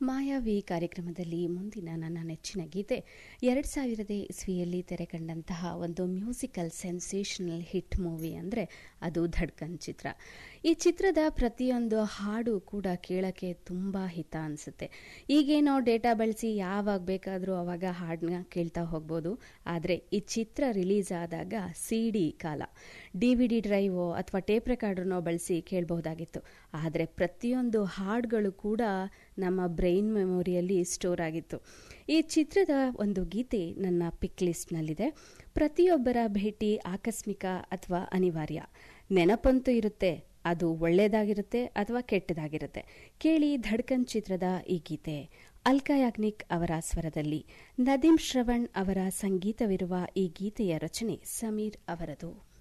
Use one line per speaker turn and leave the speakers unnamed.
ಮಾಯಾವಿ ಕಾರ್ಯಕ್ರಮದಲ್ಲಿ ಮುಂದಿನ ನನ್ನ ನೆಚ್ಚಿನ ಗೀತೆ ಎರಡು ಸಾವಿರದ ಇಸ್ವಿಯಲ್ಲಿ ತೆರೆ ಕಂಡಂತಹ ಒಂದು ಮ್ಯೂಸಿಕಲ್ ಸೆನ್ಸೇಷನಲ್ ಹಿಟ್ ಮೂವಿ ಅಂದರೆ ಅದು ಧಡ್ಕನ್ ಚಿತ್ರ ಈ ಚಿತ್ರದ ಪ್ರತಿಯೊಂದು ಹಾಡು ಕೂಡ ಕೇಳಕ್ಕೆ ತುಂಬ ಹಿತ ಅನಿಸುತ್ತೆ ಈಗೇನೋ ಡೇಟಾ ಬಳಸಿ ಯಾವಾಗ ಬೇಕಾದರೂ ಅವಾಗ ಹಾಡನ್ನ ಕೇಳ್ತಾ ಹೋಗ್ಬೋದು ಆದರೆ ಈ ಚಿತ್ರ ರಿಲೀಸ್ ಆದಾಗ ಸಿ ಡಿ ಕಾಲ ಡಿ ವಿ ಡಿ ಡ್ರೈವೋ ಅಥವಾ ಟೇಪ್ ರೆಕಾರ್ಡ್ರನ್ನೋ ಬಳಸಿ ಕೇಳಬಹುದಾಗಿತ್ತು ಆದರೆ ಪ್ರತಿಯೊಂದು ಹಾಡುಗಳು ಕೂಡ ನಮ್ಮ ಬ್ರೈನ್ ಮೆಮೊರಿಯಲ್ಲಿ ಸ್ಟೋರ್ ಆಗಿತ್ತು ಈ ಚಿತ್ರದ ಒಂದು ಗೀತೆ ನನ್ನ ಪಿಕ್ ಲಿಸ್ಟ್ನಲ್ಲಿದೆ ಪ್ರತಿಯೊಬ್ಬರ ಭೇಟಿ ಆಕಸ್ಮಿಕ ಅಥವಾ ಅನಿವಾರ್ಯ ನೆನಪಂತೂ ಇರುತ್ತೆ ಅದು ಒಳ್ಳೆಯದಾಗಿರುತ್ತೆ ಅಥವಾ ಕೆಟ್ಟದಾಗಿರುತ್ತೆ ಕೇಳಿ ಧಡ್ಕನ್ ಚಿತ್ರದ ಈ ಗೀತೆ ಅಲ್ಕಾ ಯಾಗ್ನಿಕ್ ಅವರ ಸ್ವರದಲ್ಲಿ ನದೀಮ್ ಶ್ರವಣ್ ಅವರ ಸಂಗೀತವಿರುವ ಈ ಗೀತೆಯ ರಚನೆ ಸಮೀರ್ ಅವರದು